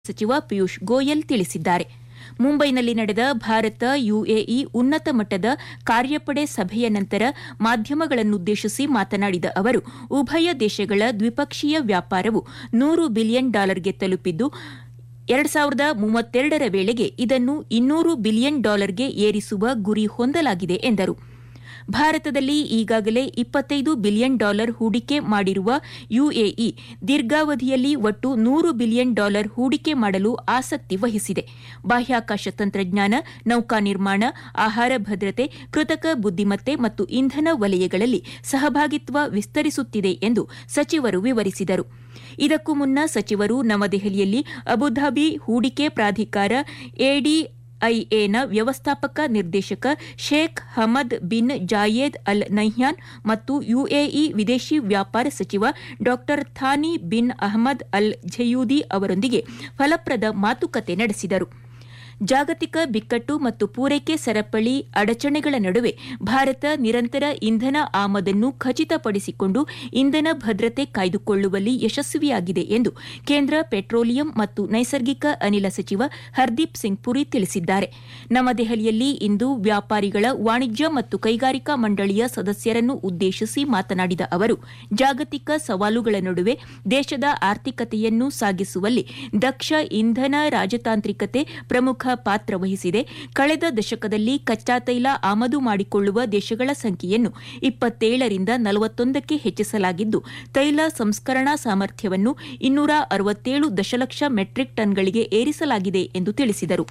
ಸಚಿವ ಪಿಯೂಷ್ ಗೋಯಲ್ ತಿಳಿಸಿದ್ದಾರೆ ಮುಂಬೈನಲ್ಲಿ ನಡೆದ ಭಾರತ ಯುಎಇ ಉನ್ನತ ಮಟ್ಟದ ಕಾರ್ಯಪಡೆ ಸಭೆಯ ನಂತರ ಮಾಧ್ಯಮಗಳನ್ನುದ್ದೇಶಿಸಿ ಮಾತನಾಡಿದ ಅವರು ಉಭಯ ದೇಶಗಳ ದ್ವಿಪಕ್ಷೀಯ ವ್ಯಾಪಾರವು ನೂರು ಬಿಲಿಯನ್ ಡಾಲರ್ಗೆ ತಲುಪಿದ್ದು ಎರಡು ಸಾವಿರದ ಮೂವತ್ತೆರಡರ ವೇಳೆಗೆ ಇದನ್ನು ಇನ್ನೂರು ಬಿಲಿಯನ್ ಡಾಲರ್ಗೆ ಏರಿಸುವ ಗುರಿ ಹೊಂದಲಾಗಿದೆ ಎಂದರು ಭಾರತದಲ್ಲಿ ಈಗಾಗಲೇ ಇಪ್ಪತ್ತೈದು ಬಿಲಿಯನ್ ಡಾಲರ್ ಹೂಡಿಕೆ ಮಾಡಿರುವ ಯುಎಇ ದೀರ್ಘಾವಧಿಯಲ್ಲಿ ಒಟ್ಟು ನೂರು ಬಿಲಿಯನ್ ಡಾಲರ್ ಹೂಡಿಕೆ ಮಾಡಲು ಆಸಕ್ತಿ ವಹಿಸಿದೆ ಬಾಹ್ಯಾಕಾಶ ತಂತ್ರಜ್ಞಾನ ನೌಕಾ ನಿರ್ಮಾಣ ಆಹಾರ ಭದ್ರತೆ ಕೃತಕ ಬುದ್ದಿಮತ್ತೆ ಮತ್ತು ಇಂಧನ ವಲಯಗಳಲ್ಲಿ ಸಹಭಾಗಿತ್ವ ವಿಸ್ತರಿಸುತ್ತಿದೆ ಎಂದು ಸಚಿವರು ವಿವರಿಸಿದರು ಇದಕ್ಕೂ ಮುನ್ನ ಸಚಿವರು ನವದೆಹಲಿಯಲ್ಲಿ ಅಬುಧಾಬಿ ಹೂಡಿಕೆ ಪ್ರಾಧಿಕಾರ ಎಡಿ ಐಎನ ವ್ಯವಸ್ಥಾಪಕ ನಿರ್ದೇಶಕ Sheikh Hamad bin ಜಾಯೇದ್ Al Nahyan ಮತ್ತು ಯುಎಇ ವಿದೇಶಿ ವ್ಯಾಪಾರ ಸಚಿವ ಡಾ ಥಾನಿ ಬಿನ್ ಅಹಮದ್ ಅಲ್ ಝಯೂದಿ ಅವರೊಂದಿಗೆ ಫಲಪ್ರದ ಮಾತುಕತೆ ನಡೆಸಿದರು ಜಾಗತಿಕ ಬಿಕ್ಕಟ್ಟು ಮತ್ತು ಪೂರೈಕೆ ಸರಪಳಿ ಅಡಚಣೆಗಳ ನಡುವೆ ಭಾರತ ನಿರಂತರ ಇಂಧನ ಆಮದನ್ನು ಖಚಿತಪಡಿಸಿಕೊಂಡು ಇಂಧನ ಭದ್ರತೆ ಕಾಯ್ದುಕೊಳ್ಳುವಲ್ಲಿ ಯಶಸ್ವಿಯಾಗಿದೆ ಎಂದು ಕೇಂದ್ರ ಪೆಟ್ರೋಲಿಯಂ ಮತ್ತು ನೈಸರ್ಗಿಕ ಅನಿಲ ಸಚಿವ ಹರ್ದೀಪ್ ಸಿಂಗ್ ಪುರಿ ತಿಳಿಸಿದ್ದಾರೆ ನವದೆಹಲಿಯಲ್ಲಿ ಇಂದು ವ್ಯಾಪಾರಿಗಳ ವಾಣಿಜ್ಯ ಮತ್ತು ಕೈಗಾರಿಕಾ ಮಂಡಳಿಯ ಸದಸ್ಯರನ್ನು ಉದ್ದೇಶಿಸಿ ಮಾತನಾಡಿದ ಅವರು ಜಾಗತಿಕ ಸವಾಲುಗಳ ನಡುವೆ ದೇಶದ ಆರ್ಥಿಕತೆಯನ್ನು ಸಾಗಿಸುವಲ್ಲಿ ದಕ್ಷ ಇಂಧನ ರಾಜತಾಂತ್ರಿಕತೆ ಪ್ರಮುಖ ಪಾತ್ರ ವಹಿಸಿದೆ ಕಳೆದ ದಶಕದಲ್ಲಿ ಕಚ್ಚಾ ತೈಲ ಆಮದು ಮಾಡಿಕೊಳ್ಳುವ ದೇಶಗಳ ಸಂಖ್ಯೆಯನ್ನು ಇಪ್ಪತ್ತೇಳರಿಂದ ನಲವತ್ತೊಂದಕ್ಕೆ ಹೆಚ್ಚಿಸಲಾಗಿದ್ದು ತೈಲ ಸಂಸ್ಕರಣಾ ಸಾಮರ್ಥ್ಯವನ್ನು ಇನ್ನೂರ ಅರವತ್ತೇಳು ದಶಲಕ್ಷ ಮೆಟ್ರಿಕ್ ಟನ್ಗಳಿಗೆ ಏರಿಸಲಾಗಿದೆ ಎಂದು ತಿಳಿಸಿದರು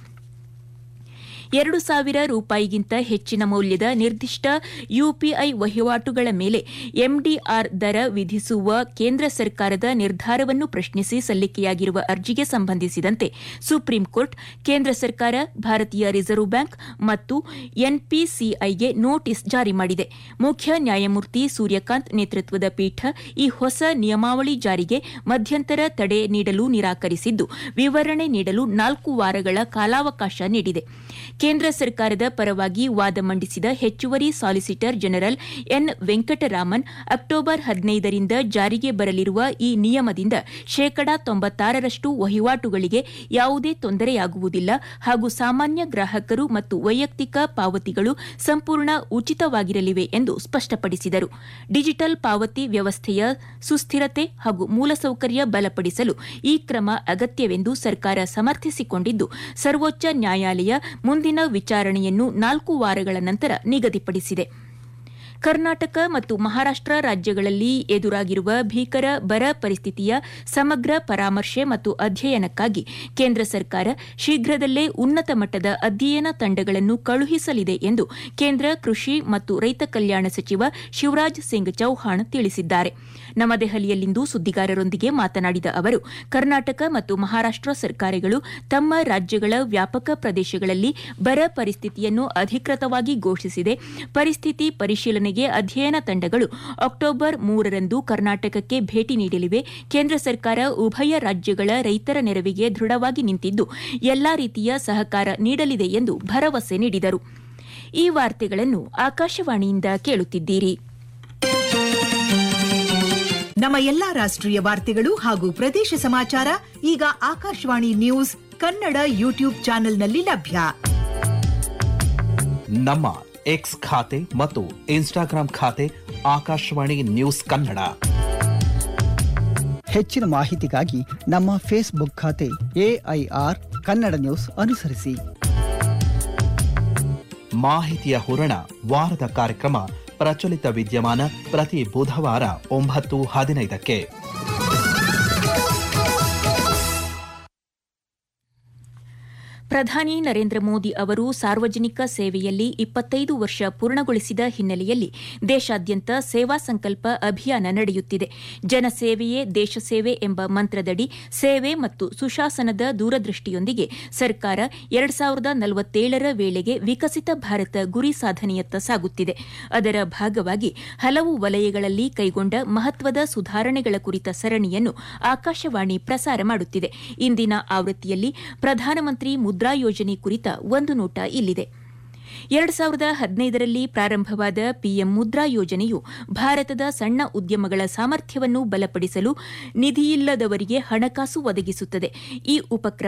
ಎರಡು ಸಾವಿರ ರೂಪಾಯಿಗಿಂತ ಹೆಚ್ಚಿನ ಮೌಲ್ಯದ ನಿರ್ದಿಷ್ಟ ಯುಪಿಐ ವಹಿವಾಟುಗಳ ಮೇಲೆ ಎಂಡಿಆರ್ ದರ ವಿಧಿಸುವ ಕೇಂದ್ರ ಸರ್ಕಾರದ ನಿರ್ಧಾರವನ್ನು ಪ್ರಶ್ನಿಸಿ ಸಲ್ಲಿಕೆಯಾಗಿರುವ ಅರ್ಜಿಗೆ ಸಂಬಂಧಿಸಿದಂತೆ ಸುಪ್ರೀಂ ಕೋರ್ಟ್ ಕೇಂದ್ರ ಸರ್ಕಾರ ಭಾರತೀಯ ರಿಸರ್ವ್ ಬ್ಯಾಂಕ್ ಮತ್ತು ಎನ್ಪಿಸಿಐಗೆ ನೋಟಿಸ್ ಜಾರಿ ಮಾಡಿದೆ ಮುಖ್ಯ ನ್ಯಾಯಮೂರ್ತಿ ಸೂರ್ಯಕಾಂತ್ ನೇತೃತ್ವದ ಪೀಠ ಈ ಹೊಸ ನಿಯಮಾವಳಿ ಜಾರಿಗೆ ಮಧ್ಯಂತರ ತಡೆ ನೀಡಲು ನಿರಾಕರಿಸಿದ್ದು ವಿವರಣೆ ನೀಡಲು ನಾಲ್ಕು ವಾರಗಳ ಕಾಲಾವಕಾಶ ನೀಡಿದೆ ಕೇಂದ್ರ ಸರ್ಕಾರದ ಪರವಾಗಿ ವಾದ ಮಂಡಿಸಿದ ಹೆಚ್ಚುವರಿ solicitor general N Venkataraman October ಹದಿನೈದರಿಂದ ಜಾರಿಗೆ ಬರಲಿರುವ ಈ ನಿಯಮದಿಂದ ಶೇಕಡಾ ತೊಂಬತ್ತಾರರಷ್ಟು ವಹಿವಾಟುಗಳಿಗೆ ಯಾವುದೇ ತೊಂದರೆಯಾಗುವುದಿಲ್ಲ ಹಾಗೂ ಸಾಮಾನ್ಯ ಗ್ರಾಹಕರು ಮತ್ತು ವೈಯಕ್ತಿಕ ಪಾವತಿಗಳು ಸಂಪೂರ್ಣ ಉಚಿತವಾಗಿರಲಿವೆ ಎಂದು ಸ್ಪಷ್ಟಪಡಿಸಿದರು ಡಿಜಿಟಲ್ ಪಾವತಿ ವ್ಯವಸ್ಥೆಯ ಸುಸ್ಥಿರತೆ ಹಾಗೂ ಮೂಲಸೌಕರ್ಯ ಬಲಪಡಿಸಲು ಈ ಕ್ರಮ ಅಗತ್ಯವೆಂದು ಸರ್ಕಾರ ಸಮರ್ಥಿಸಿಕೊಂಡಿದ್ದು ಸರ್ವೋಚ್ಚ ನ್ಯಾಯಾಲಯ ಮುಂದಿನ ವಿಚಾರಣೆಯನ್ನು ನಾಲ್ಕು ವಾರಗಳ ನಂತರ ನಿಗದಿಪಡಿಸಿದೆ ಕರ್ನಾಟಕ ಮತ್ತು ಮಹಾರಾಷ್ಟ ರಾಜ್ಯಗಳಲ್ಲಿ ಎದುರಾಗಿರುವ ಭೀಕರ ಬರ ಪರಿಸ್ಥಿತಿಯ ಸಮಗ್ರ ಪರಾಮರ್ಶೆ ಮತ್ತು ಅಧ್ಯಯನಕ್ಕಾಗಿ ಕೇಂದ್ರ ಸರ್ಕಾರ ಶೀಘ್ರದಲ್ಲೇ ಉನ್ನತ ಮಟ್ಟದ ಅಧ್ಯಯನ ತಂಡಗಳನ್ನು ಕಳುಹಿಸಲಿದೆ ಎಂದು ಕೇಂದ್ರ ಕೃಷಿ ಮತ್ತು ರೈತ ಕಲ್ಯಾಣ ಸಚಿವ ಶಿವರಾಜ್ ಸಿಂಗ್ ಚೌಹಾಣ್ ತಿಳಿಸಿದ್ದಾರೆ ನವದೆಹಲಿಯಲ್ಲಿಂದು ಸುದ್ದಿಗಾರರೊಂದಿಗೆ ಮಾತನಾಡಿದ ಅವರು ಕರ್ನಾಟಕ ಮತ್ತು ಮಹಾರಾಷ್ಟ ಸರ್ಕಾರಗಳು ತಮ್ಮ ರಾಜ್ಯಗಳ ವ್ಯಾಪಕ ಪ್ರದೇಶಗಳಲ್ಲಿ ಬರ ಪರಿಸ್ಥಿತಿಯನ್ನು ಅಧಿಕೃತವಾಗಿ ಘೋಷಿಸಿದೆ ಪರಿಸ್ಥಿತಿ ಪರಿಶೀಲನೆಗೆ ಅಧ್ಯಯನ ತಂಡಗಳು ಅಕ್ಟೋಬರ್ ಮೂರರಂದು ಕರ್ನಾಟಕಕ್ಕೆ ಭೇಟಿ ನೀಡಲಿವೆ ಕೇಂದ್ರ ಸರ್ಕಾರ ಉಭಯ ರಾಜ್ಯಗಳ ರೈತರ ನೆರವಿಗೆ ದೃಢವಾಗಿ ನಿಂತಿದ್ದು ಎಲ್ಲಾ ರೀತಿಯ ಸಹಕಾರ ನೀಡಲಿದೆ ಎಂದು ಭರವಸೆ ನೀಡಿದರು ಈ ವಾರ್ತೆಗಳನ್ನು ಆಕಾಶವಾಣಿಯಿಂದ ಕೇಳುತ್ತಿದ್ದೀರಿ ನಮ್ಮ ಎಲ್ಲಾ ರಾಷ್ಟ್ರೀಯ ವಾರ್ತೆಗಳು ಹಾಗೂ ಪ್ರದೇಶ ಸಮಾಚಾರ ಈಗ ಆಕಾಶವಾಣಿ ನ್ಯೂಸ್ ಕನ್ನಡ ಯೂಟ್ಯೂಬ್ ಚಾನೆಲ್ನಲ್ಲಿ ಲಭ್ಯ ನಮ್ಮ ಎಕ್ಸ್ ಖಾತೆ ಮತ್ತು ಇನ್ಸ್ಟಾಗ್ರಾಂ ಖಾತೆ ಆಕಾಶವಾಣಿ ನ್ಯೂಸ್ ಕನ್ನಡ ಹೆಚ್ಚಿನ ಮಾಹಿತಿಗಾಗಿ ನಮ್ಮ ಫೇಸ್ಬುಕ್ ಖಾತೆ ಎಐಆರ್ ಕನ್ನಡ ನ್ಯೂಸ್ ಅನುಸರಿಸಿ ಮಾಹಿತಿಯ ಹೂರಣ ವಾರದ ಕಾರ್ಯಕ್ರಮ ಪ್ರಚಲಿತ ವಿದ್ಯಮಾನ ಪ್ರತಿ ಬುಧವಾರ ಒಂಬತ್ತು ಹದಿನೈದಕ್ಕೆ ಪ್ರಧಾನಿ ನರೇಂದ್ರ ಮೋದಿ ಅವರು ಸಾರ್ವಜನಿಕ ಸೇವೆಯಲ್ಲಿ ಇಪ್ಪತ್ತೈದು ವರ್ಷ ಪೂರ್ಣಗೊಳಿಸಿದ ಹಿನ್ನೆಲೆಯಲ್ಲಿ ದೇಶಾದ್ಯಂತ ಸೇವಾ ಸಂಕಲ್ಪ ಅಭಿಯಾನ ನಡೆಯುತ್ತಿದೆ ಜನಸೇವೆಯೇ ದೇಶ ಸೇವೆ ಎಂಬ ಮಂತ್ರದಡಿ ಸೇವೆ ಮತ್ತು ಸುಶಾಸನದ ದೂರದೃಷ್ಟಿಯೊಂದಿಗೆ ಸರ್ಕಾರ ಎರಡು ಸಾವಿರದ ನಲವತ್ತೇಳರ ವೇಳೆಗೆ ವಿಕಸಿತ ಭಾರತ ಗುರಿ ಸಾಧನೆಯತ್ತ ಸಾಗುತ್ತಿದೆ ಅದರ ಭಾಗವಾಗಿ ಹಲವು ವಲಯಗಳಲ್ಲಿ ಕೈಗೊಂಡ ಮಹತ್ವದ ಸುಧಾರಣೆಗಳ ಕುರಿತ ಸರಣಿಯನ್ನು ಆಕಾಶವಾಣಿ ಪ್ರಸಾರ ಮಾಡುತ್ತಿದೆ ಇಂದಿನ ಆವೃತ್ತಿಯಲ್ಲಿ ಪ್ರಧಾನಮಂತ್ರಿ ಮುದ್ರಾ ಯೋಜನೆ ಕುರಿತ ಒಂದು ನೋಟ ಇಲ್ಲಿದೆ ಎರಡು ಸಾವಿರದ ಹದಿನೈದರಲ್ಲಿ ಪ್ರಾರಂಭವಾದ ಪಿಎಂ ಮುದ್ರಾ ಯೋಜನೆಯು ಭಾರತದ ಸಣ್ಣ ಉದ್ಯಮಗಳ ಸಾಮರ್ಥ್ಯವನ್ನು ಬಲಪಡಿಸಲು ನಿಧಿಯಿಲ್ಲದವರಿಗೆ ಹಣಕಾಸು ಒದಗಿಸುತ್ತದೆ ಈ ಉಪಕ್ರಮ